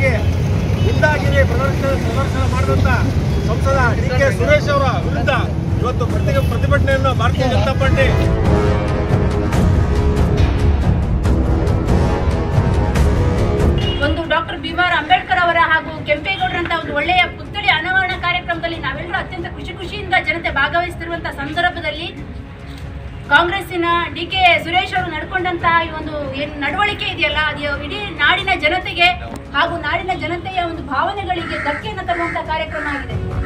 ವಿರುದ್ಧವಾಗಿ ಗುಂಡಾಗಿರಿ ಪ್ರದರ್ಶನ ಪ್ರದರ್ಶನ ಮಾಡಿದಂತ ಸಂಸದ ಡಿ ಕೆ ಸುರೇಶ್ ಅವರ ವಿರುದ್ಧ ಇವತ್ತು ಪ್ರತಿ ಪ್ರತಿಭಟನೆಯನ್ನು ಭಾರತೀಯ ಜನತಾ ಪಾರ್ಟಿ ಒಂದು ಡಾಕ್ಟರ್ ಬಿ ಆರ್ ಅಂಬೇಡ್ಕರ್ ಅವರ ಹಾಗೂ ಕೆಂಪೇಗೌಡರಂತ ಒಂದು ಒಳ್ಳೆಯ ಪುತ್ಥಳಿ ಅನಾವರಣ ಕಾರ್ಯಕ್ರಮದಲ್ಲಿ ನಾವೆಲ್ಲರೂ ಅತ್ಯಂತ ಖುಷಿ ಖುಷಿಯಿಂದ ಜನತೆ ಭಾಗವಹಿಸುತ್ತಿರುವಂತಹ ಸಂದರ್ಭದಲ್ಲಿ ಕಾಂಗ್ರೆಸ್ಸಿನ ಡಿ ಕೆ ಸುರೇಶ್ ಅವರು ನಡ್ಕೊಂಡಂತಹ ಈ ಒಂದು ಏನು ನಡವಳಿಕೆ ಇದೆಯಲ್ಲ ಅದು ಇಡೀ ನಾಡಿನ ಜನತೆಗೆ ಹಾಗೂ ನಾಡಿನ ಜನತೆಯ ಒಂದು ಭಾವನೆಗಳಿಗೆ ಧಕ್ಕೆಯನ್ನು ತರುವಂತಹ ಕಾರ್ಯಕ್ರಮ ಆಗಿದೆ